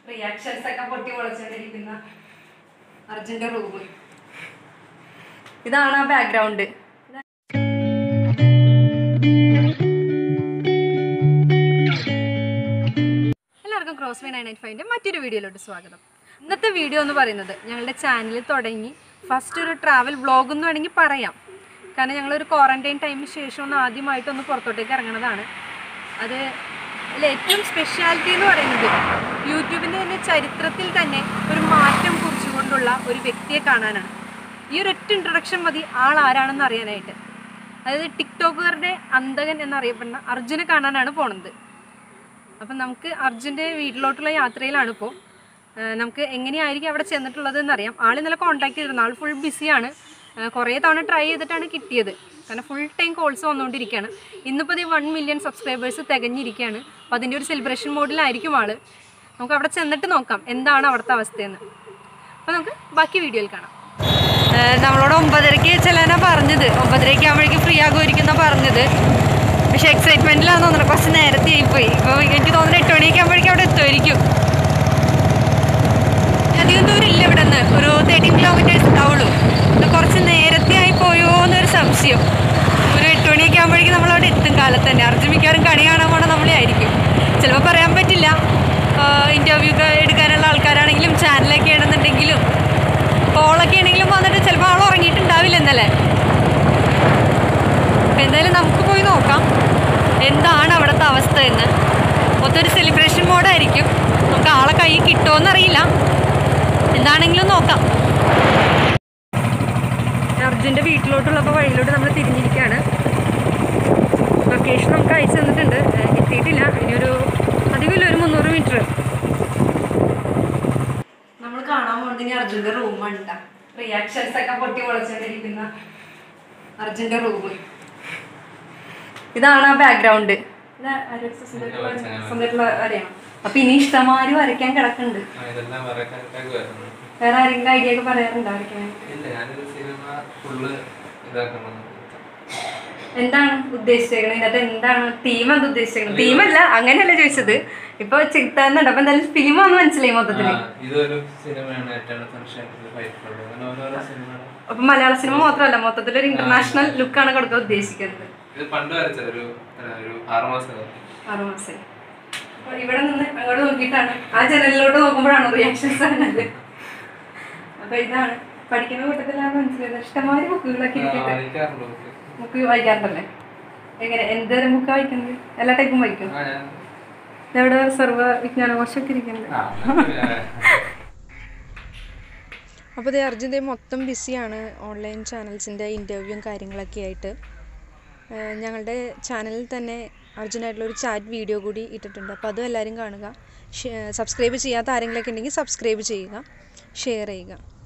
Reactions ഒക്കെ പൊട്ടി പൊളിച്ചുകൊണ്ടിരിക്കുന്ന അർജുന്റെ റൂം ഇതാണ് ആ ബാക്ക്ഗ്രൗണ്ട് എല്ലാവർക്കും ക്രോസ് വൈ നയൻ നയൻ ഫൈവിൻ്റെ മറ്റൊരു വീഡിയോയിലോട്ട് സ്വാഗതം ഇന്നത്തെ വീഡിയോ എന്ന് പറയുന്നത് ഞങ്ങളുടെ ചാനൽ തുടങ്ങി ഫസ്റ്റ് ഒരു ട്രാവൽ വ്ളോഗ് എന്ന് വേണമെങ്കിൽ പറയാം കാരണം ഞങ്ങളൊരു ക്വാറന്റൈൻ ടൈമിന് ശേഷം ഒന്ന് ആദ്യമായിട്ടൊന്ന് പുറത്തോട്ടേക്ക് ഇറങ്ങുന്നതാണ് അത് അതിൽ ഏറ്റവും സ്പെഷ്യാലിറ്റി എന്ന് പറയുന്നത് യൂട്യൂബിൻ്റെ തന്നെ ചരിത്രത്തിൽ തന്നെ ഒരു മാറ്റം കുറിച്ചുകൊണ്ടുള്ള ഒരു വ്യക്തിയെ കാണാനാണ് ഈ ഒരു ഒറ്റ ഇൻട്രൊഡക്ഷൻ മതി ആൾ ആരാണെന്ന് അറിയാനായിട്ട് അതായത് ടിക്ടോക്കുകാരുടെ അന്തകൻ എന്നറിയപ്പെടുന്ന അർജുനെ കാണാനാണ് പോണത് അപ്പം നമുക്ക് അർജുൻ്റെ വീട്ടിലോട്ടുള്ള യാത്രയിലാണ് ഇപ്പോൾ നമുക്ക് എങ്ങനെയായിരിക്കും അവിടെ ചെന്നിട്ടുള്ളത് എന്നറിയാം ആൾ ഇന്നലെ കോൺടാക്ട് ചെയ്തിരുന്നു ആൾ ഫുൾ ബിസിയാണ് കുറേ തവണ ട്രൈ ചെയ്തിട്ടാണ് കിട്ടിയത് കാരണം ഫുൾ ടൈം കോൾസ് വന്നുകൊണ്ടിരിക്കുകയാണ് ഇന്നിപ്പോൾ ഇത് വൺ മില്യൺ സബ്സ്ക്രൈബേഴ്സ് തികഞ്ഞിരിക്കുകയാണ് അപ്പോൾ അതിൻ്റെ ഒരു സെലിബ്രേഷൻ മോഡിലായിരിക്കും ആൾ നമുക്ക് അവിടെ ചെന്നിട്ട് നോക്കാം എന്താണ് അവിടുത്തെ അവസ്ഥയെന്ന് അപ്പോൾ നമുക്ക് ബാക്കി വീഡിയോയിൽ കാണാം നമ്മളോട് ഒമ്പതരയ്ക്ക് ചെല്ലാനാണ് പറഞ്ഞത് ഒമ്പതരയ്ക്ക് ആകുമ്പോഴേക്കും ഫ്രീ ആകുമായിരിക്കുന്ന പറഞ്ഞത് പക്ഷെ എക്സൈറ്റ്മെന്റിലാന്ന് തോന്നുന്നത് കുറച്ച് നേരത്തെ ആയിപ്പോയി ഇപ്പോൾ എനിക്ക് തോന്നുന്നു എട്ട് മണിയൊക്കെ ആകുമ്പോഴേക്കും അവിടെ എത്തുമായിരിക്കും അധികം ദൂരം ഇല്ല ഇവിടെ നിന്ന് ഒരു തേർട്ടീൻ കിലോമീറ്റേഴ്സ് ഉണ്ടാവുള്ളൂ ഇത് കുറച്ച് നേരത്തെ ആയി പോയോ എന്നൊരു സംശയം ഒരു എട്ട് മണിയൊക്കെ ആകുമ്പോഴേക്കും നമ്മൾ അവിടെ എത്തും കാലത്ത് തന്നെ അർജുൻ മിക്കവാറും കണി കാണാൻ പോണ നമ്മളെ ആയിരിക്കും ചിലപ്പോൾ പറയാൻ പറ്റില്ല ഇൻ്റർവ്യൂ ഒക്കെ എടുക്കാനുള്ള ആൾക്കാരാണെങ്കിലും ചാനലൊക്കെ ആണെന്നുണ്ടെങ്കിലും കോളൊക്കെ ആണെങ്കിലും വന്നിട്ട് ചിലപ്പോൾ ആൾ ഉറങ്ങിയിട്ടുണ്ടാവില്ല ഇന്നലെ അപ്പം എന്തായാലും നമുക്ക് പോയി നോക്കാം എന്താണ് അവിടുത്തെ അവസ്ഥ എന്ന് മൊത്തം ഒരു സെലിബ്രേഷൻ മോഡായിരിക്കും നമുക്ക് ആളെ കൈ കിട്ടുമോയെന്നറിയില്ല എന്താണെങ്കിലും നോക്കാം അർജുൻ്റെ വീട്ടിലോട്ടുള്ളപ്പോൾ വഴിയിലോട്ട് നമ്മൾ തിരിഞ്ഞിരിക്കുകയാണ് ലൊക്കേഷൻ നമുക്ക് അയച്ചു തന്നിട്ടുണ്ട് ഏഹ് കിട്ടിയിട്ടില്ല ഇനിയൊരു അധികമില്ല ഒരു മുന്നൂറ് മീറ്റർ നമ്മൾ കാണാൻ പോകുന്നത് ഇനി അർജുൻ്റെ റൂമാണ് റിയാക്ഷൻസ് ഒക്കെ പൊട്ടി പൊളിച്ചുകൊണ്ടിരിക്കുന്ന അർജുൻ്റെ റൂം ഇതാണ് ആ ബാക്ക്ഗ്രൗണ്ട് സ്വന്തമായിട്ടുള്ള വരയാണ് അപ്പൊ ഇനി ഇഷ്ടമാതിരി വരയ്ക്കാൻ കിടക്കുന്നുണ്ട് ആ, ഇതെല്ലാം വരക്കാനൊക്കെ വേറെ ആരെങ്കിലും ഐഡിയ ഒക്കെ പറയാറുണ്ടോ വരയ്ക്കാൻ ഇല്ല ഞാനൊരു സിനിമ ഫുള്ള് ഇതാക്കണം എന്താണ് ഉദ്ദേശിച്ചേക്കണത് ഇതിനകത്ത് എന്താണ് തീം എന്താ ഉദ്ദേശിച്ചേക്കണത് തീമല്ല അങ്ങനെയല്ല ചോദിച്ചത് ഇപ്പൊ ചിത്താന്നുണ്ട് അപ്പൊ എന്തായാലും ഫിലിം ഒന്ന് മനസ്സിലായി മൊത്തത്തില് ആ, ഇതൊരു സിനിമയാണ് ഏറ്റവും സൺഷൈനിൽ ഫൈറ്റ് ക്ലബ് അങ്ങനെ ഓരോരോ സിനിമയാണ് അപ്പൊ മലയാള സിനിമ മാത്രമല്ല മൊത്തത്തിൽ ഒരു ഇന്റർനാഷണൽ ലുക്കാണ് കൊടുക്കാൻ ഉദ്ദേശിക്കുന്നത് ഇത് പണ്ട് വരച്ചത് ഒരു ആ, ഒരു ആറ് മാസം മുമ്പ്. ആറു മാസം അപ്പൊ ഇവിടെ നിന്ന് അങ്ങോട്ട് നോക്കിയിട്ടാണ് ആ ജനലിലോട്ട് നോക്കുമ്പോഴാണ് റിയാക്ഷൻസ് ആണത് അപ്പൊ ഇതാണ് പഠിക്കുന്ന കൂട്ടത്തിലാണ് മനസ്സിലായത് ഇഷ്ടമാതിരി ബുക്കുകളൊക്കെ ആ, ഇരിക്കട്ടെ വായിക്കാറുണ്ട് ബുക്ക്. ബുക്ക് വായിക്കാറുണ്ടല്ലേ എങ്ങനെ എന്തോരം ബുക്കാ വായിക്കുന്നത് എല്ലാ ടൈപ്പും വായിക്കും ആ, ഞാൻ ഇതെവിടെ സർവ്വ വിജ്ഞാനകോശമൊക്കെ ഇരിക്കുന്നത് ആ, അപ്പോൾ ഇതേ അർജുൻ ദേ മൊത്തം ബിസിയാണ് ഓൺലൈൻ ചാനൽസിൻ്റെ ഇൻ്റർവ്യൂവും കാര്യങ്ങളൊക്കെ ആയിട്ട് ഏഹ് ഞങ്ങളുടെ ചാനലിൽ തന്നെ അർജുനായിട്ടുള്ള ഒരു ചാറ്റ് വീഡിയോ കൂടി ഇട്ടിട്ടുണ്ട് അപ്പോൾ അതും എല്ലാവരും കാണുക സബ്സ്ക്രൈബ് ചെയ്യാത്ത ആരെങ്കിലുമൊക്കെ ഉണ്ടെങ്കിൽ സബ്സ്ക്രൈബ് ചെയ്യുക ഷെയർ ചെയ്യുക